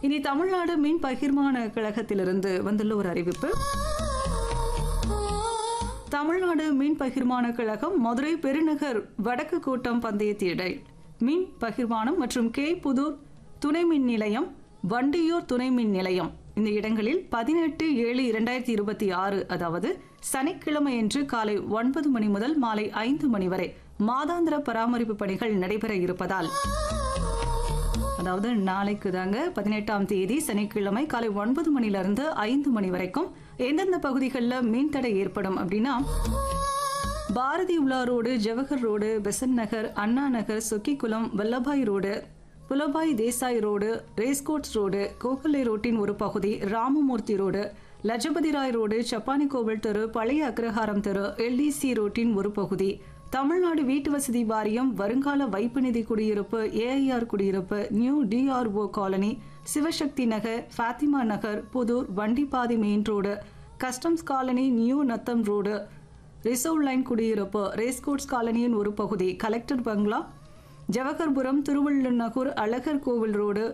இனி தமிழ்நாடு மின் பகிர்மான கழகத்திலிருந்து வந்துள்ள ஒரு அறிவிப்பு தமிழ்நாடு மின் பகிர்மான கழகம் மதுரை பெருநகர் வடக்கு கூட்டம் பந்தயத்திடை மின் பகிர்மானம் மற்றும் கே புதூர் துணை மின் நிலையம் வண்டியூர் துணை மின் நிலையம் இந்த இடங்களில் பதினெட்டு ஏழு இரண்டாயிரத்தி இருபத்தி ஆறு அதாவது சனிக்கிழமையன்று காலை ஒன்பது மணி முதல் மாலை ஐந்து மணி வரை மாதாந்திர பராமரிப்பு பணிகள் நடைபெற இருப்பதால் அதாவது நாளைக்கு தாங்க பதினெட்டாம் தேதி சனிக்கிழமை காலை ஒன்பது மணிலிருந்து ஐந்து மணி வரைக்கும் எந்தெந்த பகுதிகளில் மின்தடை ஏற்படும் அப்படின்னா Bharathi Ula road Jawahar road Besant Nagar Anna Nagar Chokkikulam Vallabhai road புலபாய் Desai road racecourse road Gokhale ரோட்டின் ஒரு பகுதி ராமமூர்த்தி ரோடு லஜபதி ராய் ரோடு சப்பானி கோவில் தெரு பழைய அக்ரஹாரம் தெரு எல்டிசி ரோட்டின் ஒரு பகுதி தமிழ்நாடு வீட்டு வசதி வாரியம் வருங்கால வைப்பு நிதி குடியிருப்பு ஏஐஆர் குடியிருப்பு new DRO colony Sivasakthi Nagar Fathima Nagar Pudur Vandipathi main road customs colony new Natham road reserve line குடியிருப்பு ரேஸ்கோட்ஸ் காலனியின் ஒரு பகுதி கலெக்டர் பங்களா ஜவஹர்புரம் Thiruvallunagar Alagar Kovil road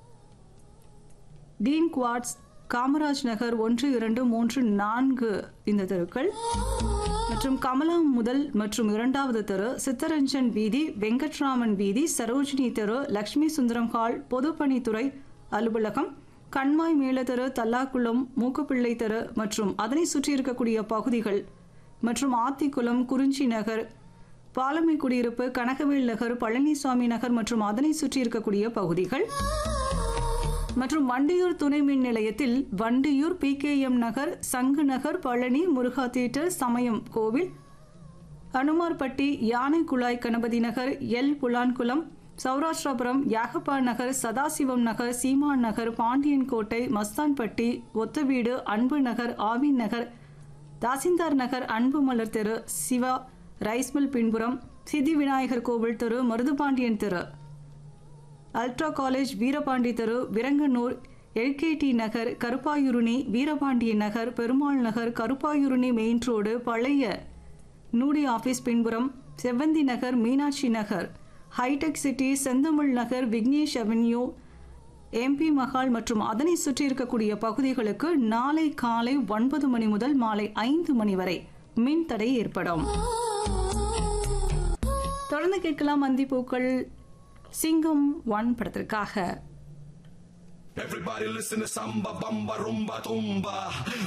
dean quarters Kamaraj Nagar ஒன்று இரண்டு மூன்று நான்கு இந்த தெருக்கள் மற்றும் கமலா முதல் மற்றும் இரண்டாவது தெரு சித்தரஞ்சன் வீதி வெங்கட்ராமன் வீதி சரோஜினி தெரு லக்ஷ்மி சுந்தரம் ஹால் பொதுப்பணித்துறை அலுவலகம் கண்மாய் மேலத்தெரு தல்லாக்குளம் மூக்குப்பிள்ளை தெரு மற்றும் அதனை சுற்றி இருக்கக்கூடிய பகுதிகள் மற்றும் ஆத்திக்குளம் குறிஞ்சி நகர் பாலமை குடியிருப்பு கனகவேல் நகர் பழனிசாமி நகர் மற்றும் அதனை சுற்றி இருக்கக்கூடிய பகுதிகள் மற்றும் வண்டியூர் துணை மின் நிலையத்தில் Vandiyur P K M Nagar Sangu Nagar Palani முருகா தியேட்டர் சமயம் கோவில் அனுமார்பட்டி யானை குழாய் கணபதி நகர் எல் புலான்குளம் சௌராஷ்டிராபுரம் யாகப்பா நகர் சதாசிவம் நகர் சீமான் நகர் பாண்டியன் கோட்டை மஸ்தான்பட்டி ஒத்தவீடு அன்பு நகர் ஆவின் நகர் தாசில்தார் நகர் அன்பு மலர் தெரு சிவா ரைஸ்மில் பின்புறம் சித்தி விநாயகர் கோவில் தெரு மருதுபாண்டியன் தெரு அல்ட்ரா காலேஜ் வீரபாண்டி தெரு Viraganoor LKD Nagar Karuppayurani Veerapandiya Nagar Perumal Nagar Karuppayurani main road பழைய நூடி ஆபீஸ் பின்புறம் Sevvanthi Nagar Meenakshi Nagar hi tech city Senthamil Nagar Vignesh avenue MP Mahal மற்றும் அதனை சுற்றி இருக்கக்கூடிய பகுதிகளுக்கு நாளை காலை ஒன்பது மணி முதல் மாலை ஐந்து மணி வரை மின் தடை ஏற்படும் தொடர்ந்து கேட்கலாம் அந்திப்பூக்கள் சிங்கம் ஒன் படத்திற்காக Everybody listen to samba, bamba, rumba, tumba.